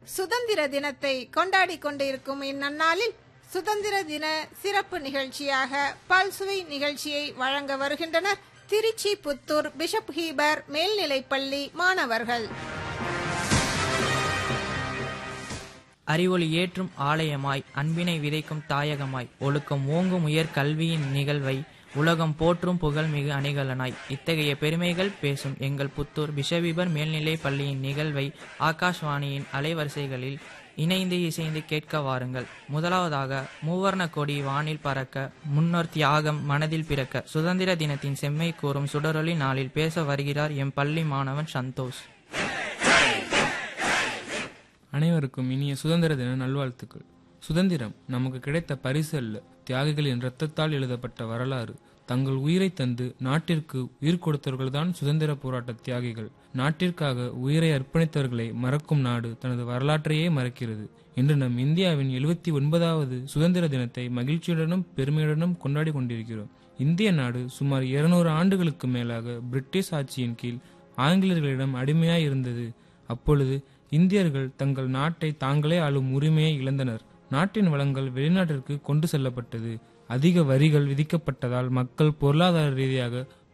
சுதந்திர தினத்தை கொண்டாடி கொண்டிருக்கும் இந்நன்னாளில் சுதந்திர தின சிறப்பு நிகழ்ச்சியாக பல்சுவை நிகழ்ச்சியை வழங்க வருகின்றனர் திருச்சி புத்தூர் பிஷப் ஹீபர் மேல்நிலைப்பள்ளி மாணவர்கள் அறிவொளி ஏற்றும் ஆலயமாய் அன்பினை விதைக்கும் தாயகமாய் ஒழுக்கம் ஓங்கும் உயர் கல்வியின் நிகழ்வை உலகம் போற்றும் புகழ்மிகு அணிகலனாய் இத்தகைய பெருமைகள் பேசும் எங்கள் புத்தூர் பிஷவிபர் மேல்நிலை பள்ளியின் நிகழ்வை ஆகாஷ்வாணியின் அலைவரிசைகளில் இணைந்து இசைந்து கேட்க வாருங்கள் முதலாவதாக மூவர்ண கொடி வானில் பறக்க முன்னோர் தியாகம் மனதில் பிறக்க சுதந்திர தினத்தின் செம்மை கூறும் சுடரொளி நாளில் பேச வருகிறார் எம் பள்ளி மாணவன் சந்தோஷ் அனைவருக்கும் இனிய சுதந்திர தின நல்வாழ்த்துக்கள் சுதந்திரம் நமக்கு கிடைத்த பரிசு அல்ல தியாகிகளின் இரத்தத்தால் எழுதப்பட்ட வரலாறு தங்கள் உயிரை தந்து நாட்டிற்கு உயிர் கொடுத்தவர்கள்தான் சுதந்திர போராட்ட தியாகிகள் நாட்டிற்காக உயிரை அர்ப்பணித்தவர்களை மறக்கும் நாடு தனது வரலாற்றையே மறக்கிறது இன்று நம் இந்தியாவின் எழுபத்தி ஒன்பதாவது சுதந்திர தினத்தை மகிழ்ச்சியுடனும் பெருமையுடனும் கொண்டாடி கொண்டிருக்கிறோம் இந்திய நாடு சுமார் இருநூறு ஆண்டுகளுக்கு மேலாக பிரிட்டிஷ் ஆட்சியின் கீழ் ஆங்கிலேயர்களிடம் அடிமையாய் இருந்தது அப்பொழுது இந்தியர்கள் தங்கள் நாட்டை தாங்களே ஆளும் உரிமையை இழந்தனர் நாட்டின் வளங்கள் வெளிநாட்டிற்கு கொண்டு செல்லப்பட்டது அதிக வரிகள் விதிக்கப்பட்டதால் மக்கள் பொருளாதார ரீதியாக